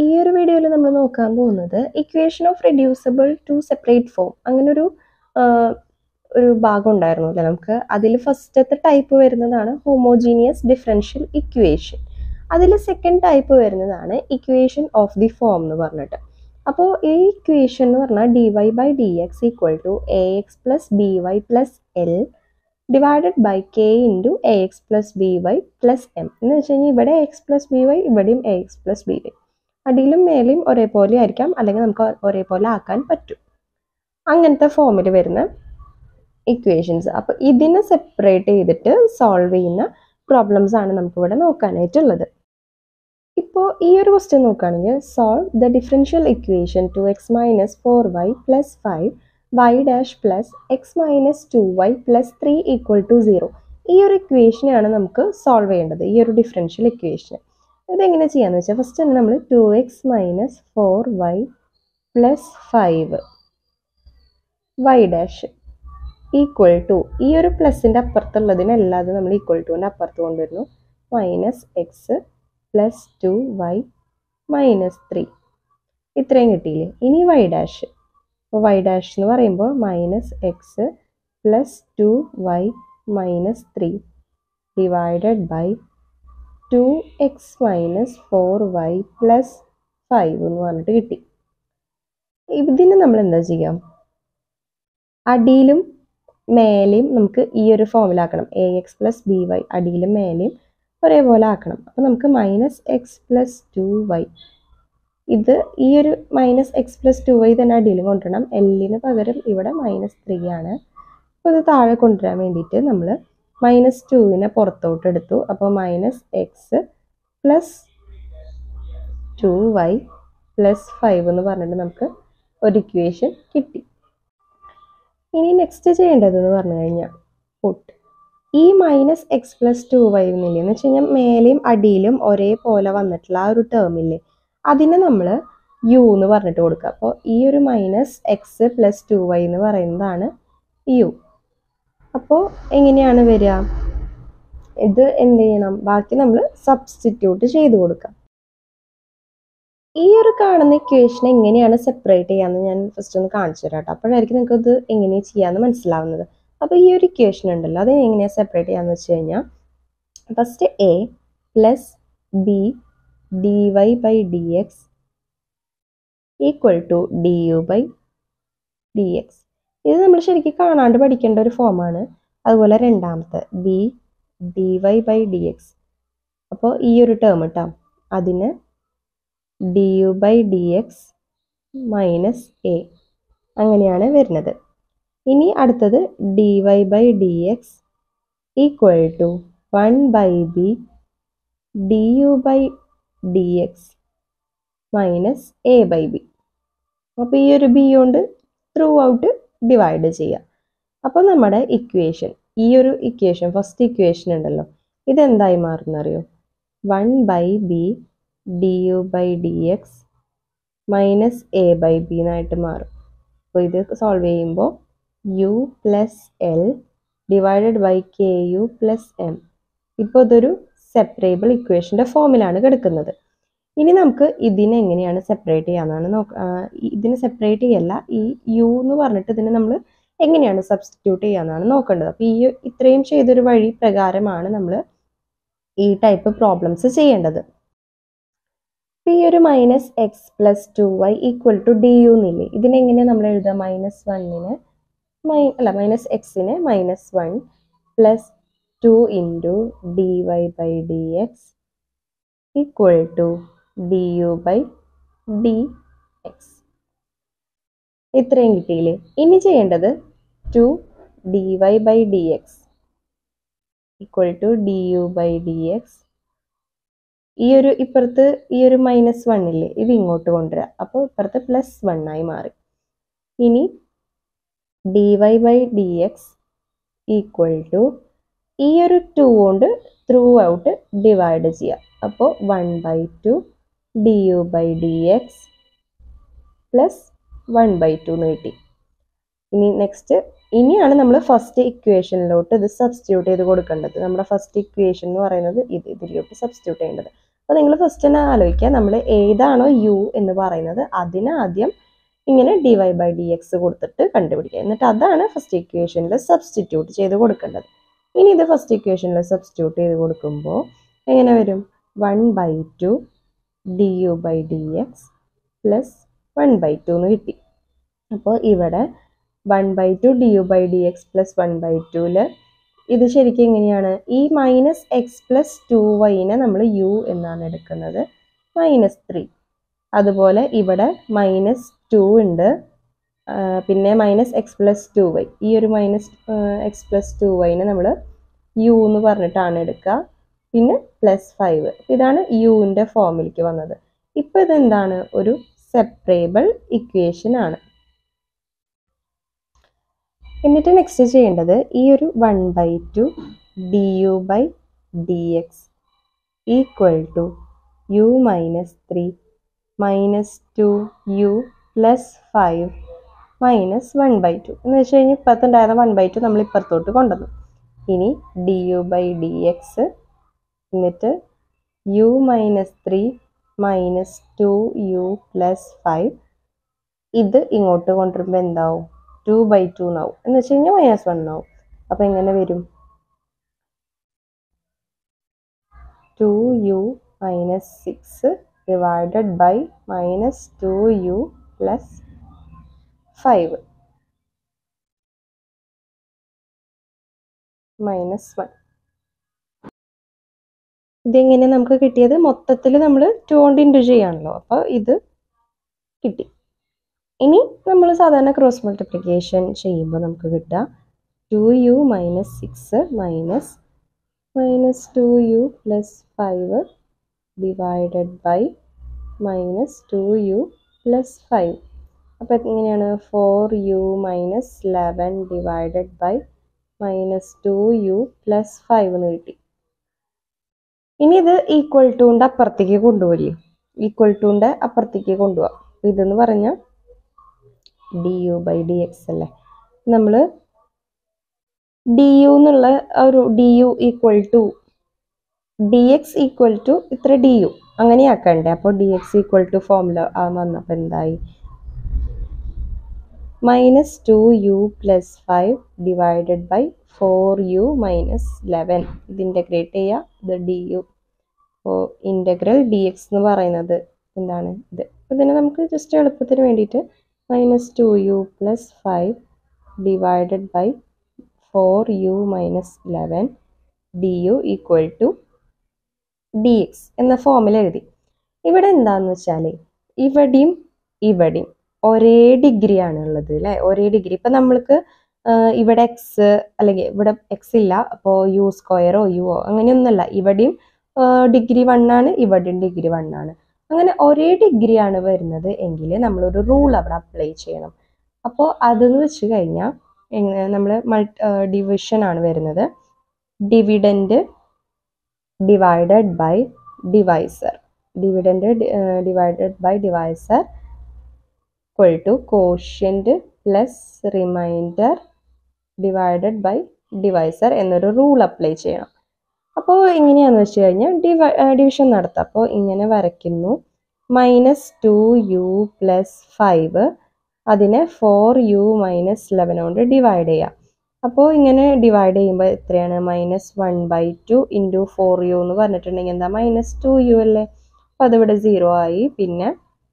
ഈ ഒരു വീഡിയോയിൽ നമ്മൾ നോക്കാൻ പോകുന്നത് equation of reducible to separate form അങ്ങനൊരു ഒരു ഭാഗം ഉണ്ടായിരുന്നു അല്ലേ നമുക്ക് അതിൽ ഫസ്റ്റത്തെ ടൈപ്പ് വരുന്നതാണ് ഹോമോജീനിയസ് ഡിഫറൻഷ്യൽ ഇക്വേഷൻ അതിൽ സെക്കൻഡ് ടൈപ്പ് വരുന്നതാണ് ഇക്വേഷൻ ഓഫ് ദി ഫോം എന്ന് പറഞ്ഞിട്ട് അപ്പോൾ ഈ ഇക്വേഷൻ എന്ന് പറഞ്ഞാൽ d y by d x equal to a x plus b y plus l divided by k into a x plus b y plus m എന്ന് വെച്ച് കഴിഞ്ഞാൽ ഇവിടെ എക്സ് പ്ലസ് ബി വൈ ഇവിടെയും a x plus b y അടിയിലും മേലെയും ഒരേപോലെ ആയിരിക്കാം അല്ലെങ്കിൽ നമുക്ക് ഒരേപോലെ ആക്കാൻ പറ്റും അങ്ങനത്തെ ഫോമിൽ വരുന്ന ഇക്വേഷൻസ് അപ്പോൾ ഇതിനെ സെപ്പറേറ്റ് ചെയ്തിട്ട് സോൾവ് ചെയ്യുന്ന പ്രോബ്ലംസ് ആണ് നമുക്കിവിടെ നോക്കാനായിട്ടുള്ളത് ഇപ്പോൾ ഈ ഒരു ക്വസ്റ്റ്യൻ നോക്കുകയാണെങ്കിൽ solve the differential equation two x minus four y plus five y dash plus x minus two y plus three equal to zero ഈ ഒരു ഇക്വേഷനെയാണ് നമുക്ക് സോൾവ് ചെയ്യേണ്ടത് ഈ ഒരു ഡിഫറൻഷ്യൽ ഇക്വേഷൻ ഇതെങ്ങനെ ചെയ്യാന്ന് വെച്ചാൽ ഫസ്റ്റ് തന്നെ നമ്മൾ two x minus four y plus five y dash equal to ഈ ഒരു പ്ലസിൻ്റെ അപ്പുറത്തുള്ളതിനല്ലാതെ നമ്മൾ ഈക്വൽ ടുവിൻ്റെ അപ്പുറത്ത് കൊണ്ടുവരുന്നു minus x plus two y minus three ഇത്രയും കിട്ടിയില്ലേ ഇനി വൈ ഡാഷ് അപ്പോൾ വൈ ഡാഷ് എന്ന് പറയുമ്പോൾ minus x plus two y minus three divided by two x minus four y plus five എന്ന് പറഞ്ഞിട്ട് കിട്ടി ഇതിന് നമ്മൾ എന്താ ചെയ്യാം അടിയിലും മേലെയും നമുക്ക് ഈ ഒരു ഫോമിലാക്കണം a x plus b y അടിയിലും മേലെയും ഒരേപോലെ ആക്കണം അപ്പോൾ നമുക്ക് minus x plus two y ഇത് ഈ ഒരു minus x plus two y തന്നെ അടിയിൽ കൊണ്ടുവരണം എല്ലിന് പകരം ഇവിടെ മൈനസ് ത്രീ ആണ് അപ്പോൾ ഇത് താഴെ കൊണ്ടുവരാൻ വേണ്ടിയിട്ട് നമ്മൾ മൈനസ് ടുവിനെ പുറത്തോട്ട് എടുത്തു അപ്പോൾ minus x plus two y plus five എന്ന് പറഞ്ഞിട്ട് നമുക്ക് ഒരു ഇക്വേഷൻ കിട്ടി ഇനി നെക്സ്റ്റ് ചെയ്യേണ്ടത് എന്ന് പറഞ്ഞു കഴിഞ്ഞാൽ പുട്ട് ഈ minus x plus two y എന്നില്ലേ എന്ന് വെച്ച് കഴിഞ്ഞാൽ മേലെയും അടിയിലും ഒരേപോലെ വന്നിട്ടുള്ള ആ ഒരു ടേമില്ലേ അതിനെ നമ്മൾ യു എന്ന് പറഞ്ഞിട്ട് കൊടുക്കുക അപ്പോൾ ഈ ഒരു minus x plus two y എന്ന് പറയുന്നതാണ് യു അപ്പോൾ എങ്ങനെയാണ് വരിക ഇത് എന്ത് ചെയ്യണം ബാക്കി നമ്മൾ സബ്സ്റ്റിറ്റ്യൂട്ട് ചെയ്ത് കൊടുക്കാം ഈ ഒരു കാണുന്ന ഇക്വേഷൻ എങ്ങനെയാണ് സെപ്പറേറ്റ് ചെയ്യാമെന്ന് ഞാൻ ഫസ്റ്റ് ഒന്ന് കാണിച്ചു തരാം കേട്ടോ അപ്പോഴായിരിക്കും നിങ്ങൾക്ക് ഇത് എങ്ങനെ ചെയ്യാമെന്ന് മനസ്സിലാവുന്നത് അപ്പോൾ ഈ ഒരു ഇക്വേഷൻ ഉണ്ടല്ലോ അത് എങ്ങനെയാണ് സെപ്പറേറ്റ് ചെയ്യാമെന്ന് വെച്ച് കഴിഞ്ഞാൽ first a plus b d y by d x equal to d u by d x ഇത് നമ്മൾ ശരിക്കും കാണാണ്ട് പഠിക്കേണ്ട ഒരു ഫോമാണ് അതുപോലെ രണ്ടാമത്തെ b d y by d x അപ്പോൾ ഈ ഒരു ടേം ഇട്ടാം അതിന് d u by d x minus a അങ്ങനെയാണ് വരുന്നത് ഇനി അടുത്തത് d y by d x equal to one by b d u by d x minus a by B അപ്പോൾ ഈ ഒരു ബി കൊണ്ട് ത്രൂ ഔട്ട് ഡിവൈഡ് ചെയ്യുക അപ്പോൾ നമ്മുടെ ഇക്വേഷൻ ഈ ഒരു ഇക്വേഷൻ ഫസ്റ്റ് ഇക്വേഷൻ ഉണ്ടല്ലോ ഇതെന്തായി മാറുന്നറിയോ one by b d u by d x minus a by b എന്നായിട്ട് മാറും അപ്പോൾ ഇത് സോൾവ് ചെയ്യുമ്പോൾ u plus l divided by k u plus m ഇപ്പോൾ ഇതൊരു സെപ്പറേബിൾ ഇക്വേഷൻ്റെ ഫോമിലാണ് കിടക്കുന്നത് ഇനി നമുക്ക് ഇതിനെ എങ്ങനെയാണ് സെപ്പറേറ്റ് ചെയ്യാമെന്നാണ് നോക്ക ഇതിനെ സെപ്പറേറ്റ് ചെയ്യല്ല ഈ യു എന്ന് പറഞ്ഞിട്ട് ഇതിനെ നമ്മൾ എങ്ങനെയാണ് സബ്സ്റ്റിറ്റ്യൂട്ട് ചെയ്യാമെന്നാണ് നോക്കേണ്ടത് അപ്പോൾ ഈ ഇത്രയും ചെയ്തൊരു വഴി പ്രകാരമാണ് നമ്മൾ ഈ ടൈപ്പ് പ്രോബ്ലംസ് ചെയ്യേണ്ടത് ഈ ഒരു minus x plus two y equal to d u എന്നില്ലേ ഇതിനെങ്ങനെ നമ്മൾ എഴുതുക മൈനസ് വണ്ണിന് മൈ അല്ല മൈനസ് എക്സിന് minus one plus two into d y by d x equal to d u by d x ഇത്രയും കിട്ടിയില്ലേ ഇനി ചെയ്യേണ്ടത് two d y by d x equal to d u by d x ഈ ഒരു ഇപ്പുറത്ത് ഈ ഒരു മൈനസ് വണ്ണില്ലേ ഇത് ഇങ്ങോട്ട് കൊണ്ടുവരിക അപ്പോൾ ഇപ്പുറത്ത് പ്ലസ് വൺ ആയി മാറി ഇനി d y by d x equal to ഈ ഒരു ടു കൊണ്ട് ത്രൂ ഔട്ട് ഡിവൈഡ് ചെയ്യുക അപ്പോൾ one by two d u by d x plus one by two എന്ന് കിട്ടി ഇനി നെക്സ്റ്റ് ഇനിയാണ് നമ്മൾ ഫസ്റ്റ് ഇക്വേഷനിലോട്ട് ഇത് സബ്സ്റ്റിറ്റ്യൂട്ട് ചെയ്ത് കൊടുക്കേണ്ടത് നമ്മുടെ ഫസ്റ്റ് ഇക്വേഷൻ എന്ന് പറയുന്നത് ഇത് ഇതിലോട്ട് സബ്സ്റ്റിറ്റ്യൂട്ട് ചെയ്യേണ്ടത് അപ്പോൾ നിങ്ങൾ ഫസ്റ്റ് തന്നെ ആലോചിക്കുക നമ്മൾ ഏതാണോ യു എന്ന് പറയുന്നത് അതിനാദ്യം ഇങ്ങനെ d y by d x കൊടുത്തിട്ട് കണ്ടുപിടിക്കുക എന്നിട്ട് അതാണ് ഫസ്റ്റ് ഇക്വേഷനിൽ സബ്സ്റ്റിറ്റ്യൂട്ട് ചെയ്ത് കൊടുക്കേണ്ടത് ഇനി ഇത് ഫസ്റ്റ് ഇക്വേഷനിൽ സബ്സ്റ്റിറ്റ്യൂട്ട് ചെയ്ത് കൊടുക്കുമ്പോൾ എങ്ങനെ വരും one by two d u by d x plus one by two എന്ന് കിട്ടി അപ്പോൾ ഇവിടെ one by two d u by d x plus one by ടുവിൽ ഇത് ശരിക്കും എങ്ങനെയാണ് ഈ മൈനസ് എക്സ് പ്ലസ് ടു വൈനെ നമ്മൾ യു എന്നാണ് എടുക്കുന്നത് മൈനസ് ത്രീ അതുപോലെ ഇവിടെ മൈനസ് ടു ഉണ്ട് ആ, പിന്നെ minus x plus two y ഈ ഒരു മൈനസ് എക്സ് പ്ലസ് ടു വൈനെ നമ്മൾ യു എന്ന് പറഞ്ഞിട്ടാണ് എടുക്കുക പിന്നെ പ്ലസ് ഫൈവ് ഇതാണ് യുവിൻ്റെ ഫോമിലേക്ക് വന്നത് ഇപ്പോൾ ഇതെന്താണ് ഒരു സെപ്പറേബിൾ ഇക്വേഷൻ ആണ് എന്നിട്ട് നെക്സ്റ്റ് ചെയ്യേണ്ടത് ഈ ഒരു one by two d u by d x equal to u minus three minus two u plus five minus one by two എന്ന് വെച്ച് കഴിഞ്ഞാൽ ഇപ്പത്തുണ്ടായിരുന്ന വൺ ബൈ ടു നമ്മൾ ഇപ്പുറത്തോട്ട് കൊണ്ടുവന്നു ഇനി d u by d x എന്നിട്ട് u minus three minus two u plus five ഇത് ഇങ്ങോട്ട് കൊണ്ടുവരുമ്പോൾ എന്താവും ടു ബൈ ടു എന്നാവും എന്ന് വെച്ച് കഴിഞ്ഞാൽ മൈനസ് വൺ ആവും അപ്പം എങ്ങനെ വരും two u minus six divided by minus two u plus five minus one ഇതെങ്ങനെ നമുക്ക് കിട്ടിയത് മൊത്തത്തിൽ നമ്മൾ ടു കൊണ്ട് ഇൻറ്റു ചെയ്യാണല്ലോ അപ്പോൾ ഇത് കിട്ടി ഇനി നമ്മൾ സാധാരണ ക്രോസ് മൾട്ടിപ്ലിക്കേഷൻ ചെയ്യുമ്പോൾ നമുക്ക് കിട്ടുക two u minus six minus minus two u plus five divided by minus two u plus five അപ്പോൾ എങ്ങനെയാണ് four u minus eleven divided by minus two u plus five എന്ന് കിട്ടി ഇനി ഇത് ഈക്വൽ ടുൻ്റെ അപ്പുറത്തേക്ക് കൊണ്ടുപോയില്ലേ ഈക്വൽ ടുൻ്റെ അപ്പുറത്തേക്ക് കൊണ്ടുപോവാം ഇതെന്ന് പറഞ്ഞാൽ d u by d x അല്ലേ നമ്മൾ ഡി യു എന്നുള്ള ആ ഒരു d u equal to d x equal to ഇത്ര ഡി യു അങ്ങനെയാക്കണ്ടേ അപ്പോൾ d x equal to formula വന്നപ്പോൾ എന്തായി minus two u plus five divided by four u minus eleven ഇത് ഇൻ്റഗ്രേറ്റ് ചെയ്യുക ഇത് ഡി യു അപ്പോൾ ഇൻ്റഗ്രൽ ഡി എക്സ് എന്ന് പറയുന്നത് എന്താണ് ഇത് ഇതിനെ നമുക്ക് ജസ്റ്റ് എളുപ്പത്തിന് വേണ്ടിയിട്ട് minus two u plus five divided by four u minus eleven d u equal to d x എന്ന ഫോമിൽ എഴുതി ഇവിടെ എന്താന്ന് വെച്ചാൽ ഇവിടെയും ഇവിടെയും ഒരേ ഡിഗ്രി ആണ് ഉള്ളത് അല്ലേ ഒരേ ഡിഗ്രി ഇപ്പം നമ്മൾക്ക് ആഹ് ഇവിടെ എക്സ് അല്ലെങ്കിൽ ഇവിടെ എക്സ് ഇല്ല അപ്പോൾ യു സ്ക്വയറോ യുവോ അങ്ങനെയൊന്നുമല്ല ഇവിടെയും ഡിഗ്രി വൺ ആണ് ഇവിടെയും ഡിഗ്രി വൺ ആണ് അങ്ങനെ ഒരേ ഡിഗ്രി ആണ് വരുന്നത് എങ്കിൽ നമ്മളൊരു റൂൾ അവിടെ അപ്ലൈ ചെയ്യണം അപ്പോൾ അതെന്ന് വെച്ച് കഴിഞ്ഞാൽ എങ്ങനെ നമ്മൾ മൾട്ടി ഡിവിഷൻ ആണ് വരുന്നത് dividend divided by divisor dividend divided by divisor equal to quotient plus remainder divided by divisor എന്നൊരു റൂൾ അപ്ലൈ ചെയ്യണം അപ്പോൾ എങ്ങനെയാണെന്ന് വെച്ച് കഴിഞ്ഞാൽ ഡിവൈ ഡിവിഷൻ നടത്താം അപ്പോൾ ഇങ്ങനെ വരയ്ക്കുന്നു minus two u plus five അതിനെ ഫോർ യു മൈനസ് ലെവൻ കൊണ്ട് ഡിവൈഡ് ചെയ്യാം അപ്പോൾ ഇങ്ങനെ ഡിവൈഡ് ചെയ്യുമ്പോൾ എത്രയാണ് minus one by two into four u എന്ന് പറഞ്ഞിട്ടുണ്ടെങ്കിൽ എന്താ മൈനസ് ടു യു അല്ലേ അപ്പോൾ അതിവിടെ സീറോ ആയി പിന്നെ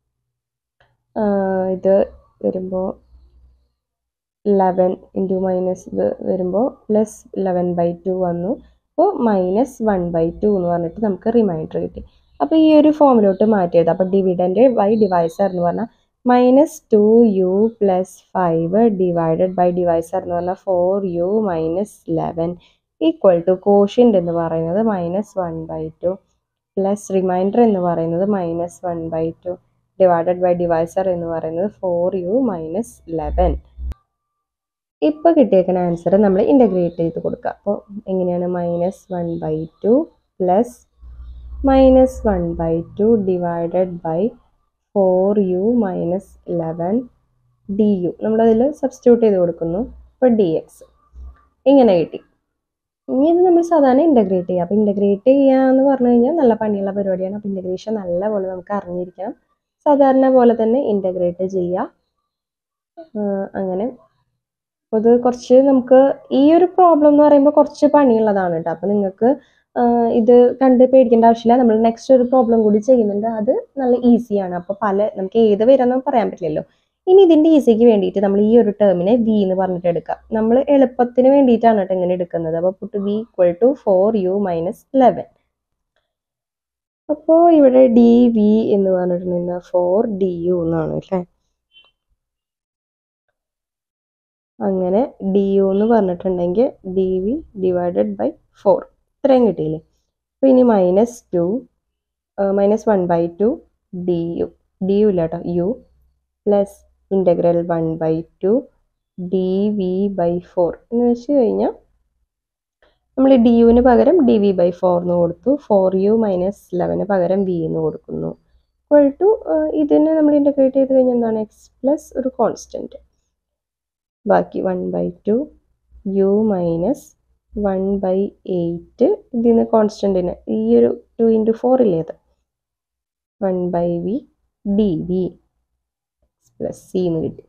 ആഹ് ഇത് വരുമ്പോൾ ലെവൻ ഇൻറ്റു മൈനസ് ഇത് വരുമ്പോൾ പ്ലസ് ലെവൻ ബൈ ടു വന്നു അപ്പോൾ മൈനസ് വൺ ബൈ ടു എന്ന് പറഞ്ഞിട്ട് നമുക്ക് റിമൈൻഡർ കിട്ടി അപ്പോൾ ഈ ഒരു ഫോമിലോട്ട് മാറ്റിയത് അപ്പോൾ ഡിവിഡൻറ്റ് ബൈ ഡിവൈസർ എന്ന് പറഞ്ഞാൽ minus two u plus five divided by divisor എന്ന് പറഞ്ഞാൽ four u minus eleven equal to quotient എന്ന് പറയുന്നത് minus one by two plus remainder എന്ന് പറയുന്നത് minus one by two divided by divisor എന്ന് പറയുന്നത് ഫോർ യു മൈനസ് ലെവൻ ഇപ്പോൾ കിട്ടിയേക്കുന്ന answer നമ്മൾ ഇൻ്റഗ്രേറ്റ് ചെയ്ത് കൊടുക്കുക അപ്പോൾ എങ്ങനെയാണ് minus one by two plus minus one by two divided by four u minus eleven d u നമ്മളതിൽ സബ്സ്റ്റിറ്റ്യൂട്ട് ചെയ്ത് കൊടുക്കുന്നു ഇപ്പോൾ ഡി എക്സ് ഇങ്ങനെ കിട്ടി ഇനി ഇത് നമ്മൾ സാധാരണ ഇൻ്റഗ്രേറ്റ് ചെയ്യുക അപ്പോൾ ഇൻ്റഗ്രേറ്റ് ചെയ്യുക എന്ന് പറഞ്ഞു കഴിഞ്ഞാൽ നല്ല പണിയുള്ള പരിപാടിയാണ് അപ്പോൾ ഇൻ്റഗ്രേഷൻ നല്ല പോലെ നമുക്ക് അറിഞ്ഞിരിക്കണം സാധാരണ പോലെ തന്നെ ഇൻ്റഗ്രേറ്റ് ചെയ്യുക ആഹ് അങ്ങനെ അപ്പോൾ ഇത് കുറച്ച് നമുക്ക് ഈ ഒരു പ്രോബ്ലം എന്ന് പറയുമ്പോൾ കുറച്ച് പണിയുള്ളതാണ് കേട്ടോ അപ്പോൾ നിങ്ങൾക്ക് ആഹ് ഇത് കണ്ട് പേടിക്കേണ്ട ആവശ്യമില്ല നമ്മൾ നെക്സ്റ്റ് ഒരു പ്രോബ്ലം കൂടി ചെയ്യുന്നുണ്ട് അത് നല്ല ഈസിയാണ് അപ്പോൾ പല നമുക്ക് ഏത് വരാമെന്ന് പറയാൻ പറ്റില്ലല്ലോ ഇനി ഇതിൻ്റെ ഈസിക്ക് വേണ്ടിയിട്ട് നമ്മൾ ഈ ഒരു ടേമിനെ വി എന്ന് പറഞ്ഞിട്ട് എടുക്കാം നമ്മൾ എളുപ്പത്തിന് വേണ്ടിയിട്ടാണ് കേട്ടോ ഇങ്ങനെ എടുക്കുന്നത് അപ്പോൾ put v equal to four u minus eleven അപ്പോൾ ഇവിടെ ഡി വി എന്ന് പറഞ്ഞിട്ടുണ്ടെങ്കിൽ ഫോർ ഡി യു എന്നാണ് അല്ലേ അങ്ങനെ ഡി യു എന്ന് പറഞ്ഞിട്ടുണ്ടെങ്കിൽ d v divided by four ഇത്രയും കിട്ടിയില്ലേ അപ്പോൾ ഇനി minus two minus one by two d u d u ഇല്ല കേട്ടോ u plus integral one by two d v by four എന്ന് വെച്ച് കഴിഞ്ഞാൽ നമ്മൾ ഡി യുവിന് പകരം ഡി വി ബൈ ഫോർ എന്ന് കൊടുത്തു ഫോർ യു മൈനസ് ലെവന് പകരം വി എന്ന് കൊടുക്കുന്നു ഇക്വൽ ടു ഇതിനെ നമ്മൾ ഇൻ്റഗ്രേറ്റ് ചെയ്ത് കഴിഞ്ഞാൽ എന്താണ് എക്സ് പ്ലസ് ഒരു കോൺസ്റ്റൻറ്റ് ബാക്കി one by two u minus one by eight ഇതിൽ നിന്ന് കോൺസ്റ്റൻറ്റിന് ഈ ഒരു ടു ഇൻറ്റു ഫോർ ഇല്ലേ അത് one by v d v plus c എന്ന് കിട്ടി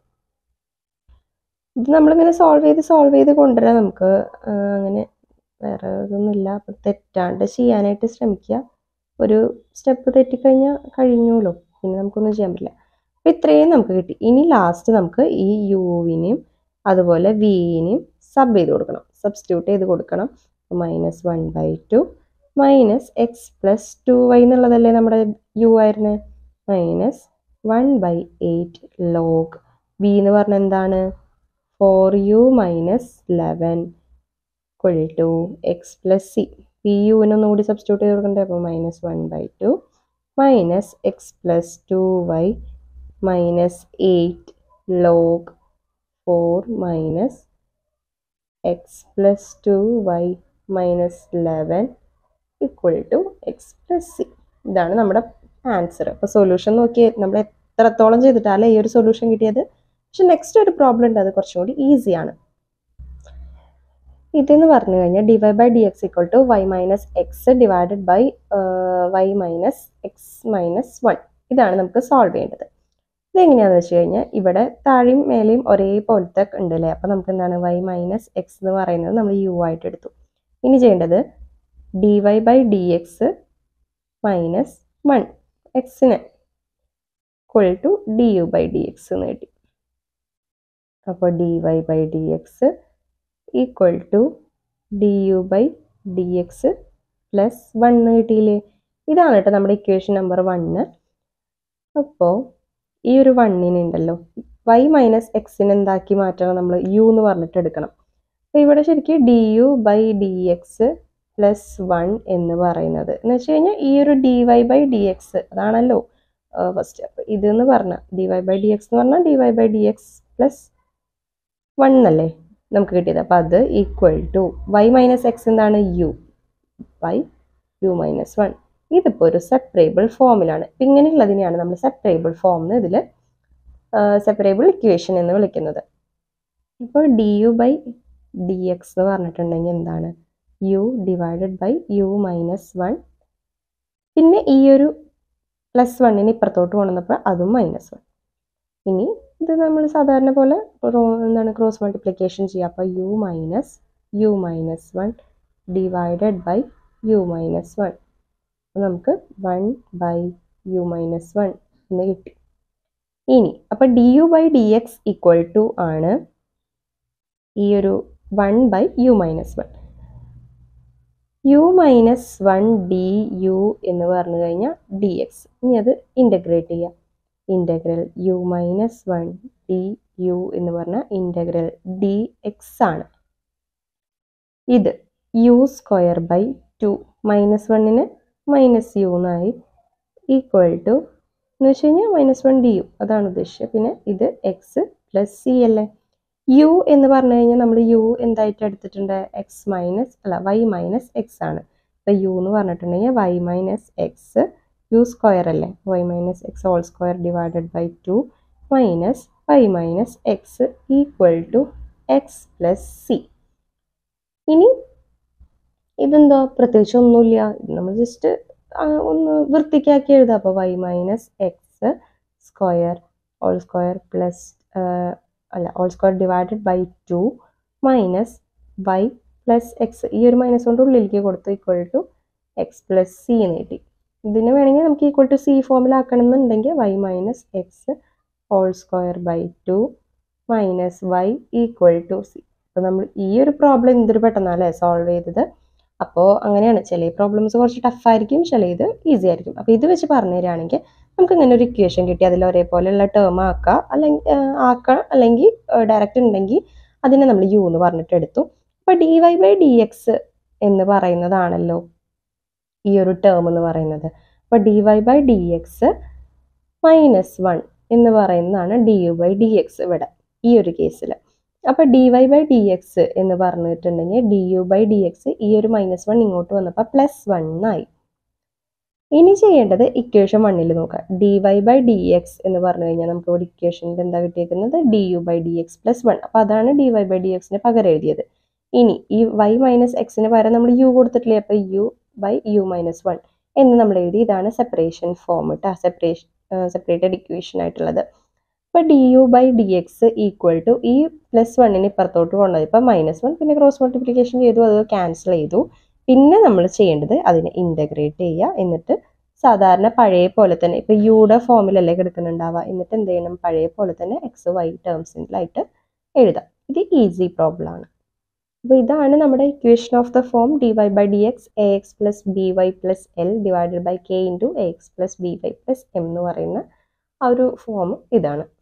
ഇത് നമ്മളിങ്ങനെ സോൾവ് ചെയ്ത് സോൾവ് ചെയ്ത് കൊണ്ടുവരാം നമുക്ക് ആ, അങ്ങനെ വേറെ ഇതൊന്നുമില്ല അപ്പം തെറ്റാണ്ട് ചെയ്യാനായിട്ട് ശ്രമിക്കുക ഒരു സ്റ്റെപ്പ് തെറ്റിക്കഴിഞ്ഞാൽ കഴിഞ്ഞുല്ലോ പിന്നെ നമുക്കൊന്നും ചെയ്യാൻ പറ്റില്ല അപ്പം ഇത്രയും നമുക്ക് കിട്ടി ഇനി ലാസ്റ്റ് നമുക്ക് ഈ യുവിനെയും അതുപോലെ വിനെയും സബ് ചെയ്ത് കൊടുക്കണം സബ്സ്റ്റിറ്റ്യൂട്ട് ചെയ്ത് കൊടുക്കണം minus one by two minus x plus two y എന്നുള്ളതല്ലേ നമ്മുടെ യു ആയിരുന്നത് minus one by eight log v എന്ന് പറഞ്ഞാൽ എന്താണ് four u minus eleven equal to x plus c p യുവിനൊന്നും കൂടി സബ്സ്റ്റിറ്റ്യൂട്ട് ചെയ്ത് കൊടുക്കണ്ടേ അപ്പോൾ minus one by two minus x plus two y minus eight log four minus x plus two y minus eleven equal to x plus c ഇതാണ് നമ്മുടെ answer അപ്പോൾ solution നോക്കി നമ്മൾ എത്രത്തോളം ചെയ്തിട്ടാലേ ഈ ഒരു സൊല്യൂഷൻ കിട്ടിയത് പക്ഷെ നെക്സ്റ്റ് ഒരു പ്രോബ്ലം ഉണ്ട് അത് കുറച്ചും കൂടി ഈസിയാണ് ഇതെന്ന് പറഞ്ഞു കഴിഞ്ഞാൽ d y by d x equal to y minus x divided by y minus x minus one ഇതാണ് നമുക്ക് സോൾവ് ചെയ്യേണ്ടത് ഇതെങ്ങനെയാണെന്ന് വെച്ച് കഴിഞ്ഞാൽ ഇവിടെ താഴെയും മേലെയും ഒരേപോലത്തെ ഉണ്ട് അല്ലേ അപ്പോൾ നമുക്ക് എന്താണ് വൈ മൈനസ് എക്സ് എന്ന് പറയുന്നത് നമ്മൾ യു ആയിട്ട് എടുത്തു ഇനി ചെയ്യേണ്ടത് d y by d x minus one എക്സിന് equal to d u by d x എന്ന് കിട്ടി അപ്പോൾ d y by d x equal to d u by d x plus one കിട്ടിയില്ലേ ഇതാണ് കേട്ടോ നമ്മുടെ ഇക്വേഷൻ നമ്പർ വണ്ണ് അപ്പോൾ ഈ ഒരു വണ്ണിനുണ്ടല്ലോ വൈ മൈനസ് എക്സിന് എന്താക്കി മാറ്റണം നമ്മൾ യു എന്ന് പറഞ്ഞിട്ട് എടുക്കണം അപ്പോൾ ഇവിടെ ശരിക്കും d u by d x plus one എന്ന് പറയുന്നത് എന്ന് വെച്ച് കഴിഞ്ഞാൽ ഈ ഒരു d y by d x അതാണല്ലോ ഫസ്റ്റ് അപ്പോൾ ഇതെന്ന് പറഞ്ഞാൽ d y by d x എന്ന് പറഞ്ഞാൽ d y by d x plus one അല്ലേ നമുക്ക് കിട്ടിയത് അപ്പോൾ അത് equal to y minus x എന്താണ് u by u minus one ഇതിപ്പോൾ ഒരു സെപ്പറേബിൾ ഫോമിലാണ് അപ്പം ഇങ്ങനെയുള്ളതിനെയാണ് നമ്മൾ സെപ്പറേബിൾ ഫോം എന്ന് ഇതിൽ സെപ്പറേബിൾ ഇക്വേഷൻ എന്ന് വിളിക്കുന്നത് ഇപ്പോൾ d u by d x എന്ന് പറഞ്ഞിട്ടുണ്ടെങ്കിൽ എന്താണ് u divided by u minus one പിന്നെ ഈ ഒരു പ്ലസ് വണ്ണിന് ഇപ്പുറത്തോട്ട് കൊണ്ടുവന്നപ്പോൾ അതും മൈനസ് വൺ ഇനി ഇത് നമ്മൾ സാധാരണ പോലെ റോ എന്താണ് ക്രോസ് മൾട്ടിപ്ലിക്കേഷൻ ചെയ്യുക അപ്പോൾ u minus u minus one divided by u minus one അപ്പോൾ നമുക്ക് one by u minus one എന്ന് കിട്ടി ഇനി അപ്പോൾ d u by d x equal to ആണ് ഈ ഒരു one by u minus one u minus one d u എന്ന് പറഞ്ഞു കഴിഞ്ഞാൽ ഡി എക്സ് ഇനി അത് ഇൻ്റഗ്രേറ്റ് ചെയ്യാം integral u minus one d u എന്ന് പറഞ്ഞാൽ ഇൻ്റഗ്രൽ ഡി എക്സ് ആണ് ഇത് u square by two minus വണ്ണിന് മൈനസ് യു എന്നായി ഈക്വൽ ടു എന്ന് വെച്ച് കഴിഞ്ഞാൽ മൈനസ് വൺ ഡി യു അതാണ് ഉദ്ദേശിച്ചത് പിന്നെ ഇത് എക്സ് പ്ലസ് സി അല്ലേ യു എന്ന് പറഞ്ഞു കഴിഞ്ഞാൽ നമ്മൾ യു എന്തായിട്ട് എടുത്തിട്ടുണ്ട് എക്സ് മൈനസ് അല്ല വൈ മൈനസ് എക്സ് ആണ് അപ്പോൾ യു എന്ന് പറഞ്ഞിട്ടുണ്ടെങ്കിൽ y minus x u square അല്ലേ y minus x whole square divided by two minus y minus x equal to x plus c ഇനി ഇതെന്തോ പ്രത്യേകിച്ച് ഒന്നുമില്ല ഇത് നമ്മൾ ജസ്റ്റ് ഒന്ന് വൃത്തിക്കാക്കി എഴുതാം അപ്പോൾ y minus x square whole square plus അല്ല whole square divided by two minus y plus x ഈ ഒരു മൈനസ് കൊണ്ട് ഉള്ളിലേക്ക് കൊടുത്തു equal to x plus c എന്ന് കിട്ടി ഇതിന് വേണമെങ്കിൽ നമുക്ക് ഈക്വൽ ടു സി ഫോമിലാക്കണം എന്നുണ്ടെങ്കിൽ y minus x whole square by two minus y equal to c അപ്പോൾ നമ്മൾ ഈ ഒരു പ്രോബ്ലം എന്തൊരു പെട്ടെന്നല്ലേ സോൾവ് ചെയ്തത് അപ്പോൾ അങ്ങനെയാണ് ചില പ്രോബ്ലംസ് കുറച്ച് ടഫായിരിക്കും ചില ഇത് ഈസി ആയിരിക്കും അപ്പോൾ ഇത് വെച്ച് പറഞ്ഞു തരികയാണെങ്കിൽ നമുക്ക് ഇങ്ങനെ ഒരു ഇക്വേഷൻ കിട്ടി അതിൽ ഒരേപോലെയുള്ള ടേം ആക്കുക അല്ലെങ്കിൽ ആക്കാം അല്ലെങ്കിൽ ഡയറക്റ്റ് ഉണ്ടെങ്കിൽ അതിനെ നമ്മൾ യു എന്ന് പറഞ്ഞിട്ട് എടുത്തു അപ്പോൾ d y by d x എന്ന് പറയുന്നതാണല്ലോ ഈ ഒരു ടേം എന്ന് പറയുന്നത് അപ്പോൾ d y by d x minus one എന്ന് പറയുന്നതാണ് d u by d x ഇവിടെ ഈ ഒരു കേസിൽ അപ്പോൾ d y by d x എന്ന് പറഞ്ഞിട്ടുണ്ടെങ്കിൽ d u by d x ഈ ഒരു മൈനസ് വൺ ഇങ്ങോട്ട് വന്നപ്പോൾ പ്ലസ് വൺ ആയി ഇനി ചെയ്യേണ്ടത് ഇക്വേഷൻ വണ്ണിൽ നോക്കാം d y by d x എന്ന് പറഞ്ഞു കഴിഞ്ഞാൽ നമുക്ക് ഇവിടെ ഇക്വേഷനിൽ എന്താ കിട്ടിയേക്കുന്നത് d u by d x plus one അപ്പോൾ അതാണ് ഡി വൈ ബൈ ഡി എക്സിന് പകരം എഴുതിയത് ഇനി ഈ വൈ മൈനസ് എക്സിന് പകരം നമ്മൾ യു കൊടുത്തിട്ടില്ലേ അപ്പോൾ u by u minus one എന്ന് നമ്മൾ എഴുതി ഇതാണ് സെപ്പറേഷൻ ഫോം കേട്ടോ സെപ്പറേഷൻ സെപ്പറേറ്റഡ് ഇക്വേഷൻ ആയിട്ടുള്ളത് അപ്പോൾ d u by d x equal to ഈ പ്ലസ് വണ്ണിന് ഇപ്പുറത്തോട്ട് കൊണ്ടുപോയി ഇപ്പോൾ മൈനസ് വൺ പിന്നെ ക്രോസ് മൾട്ടിപ്ലിക്കേഷൻ ചെയ്തു അത് ക്യാൻസൽ ചെയ്തു പിന്നെ നമ്മൾ ചെയ്യേണ്ടത് അതിനെ ഇൻ്റഗ്രേറ്റ് ചെയ്യുക എന്നിട്ട് സാധാരണ പഴയ പോലെ തന്നെ ഇപ്പോൾ യുടെ ഫോമിലല്ലേ കിടക്കുന്നുണ്ടാവുക എന്നിട്ട് എന്ത് ചെയ്യണം പഴയ പോലെ തന്നെ എക്സ് വൈ ടേംസിലായിട്ട് എഴുതാം ഇത് ഈസി പ്രോബ്ലം ആണ് അപ്പോൾ ഇതാണ് നമ്മുടെ equation of the form d y by d x a x plus b y plus l divided by k into a x plus b y plus m എന്ന് പറയുന്ന ആ ഒരു ഫോം ഇതാണ്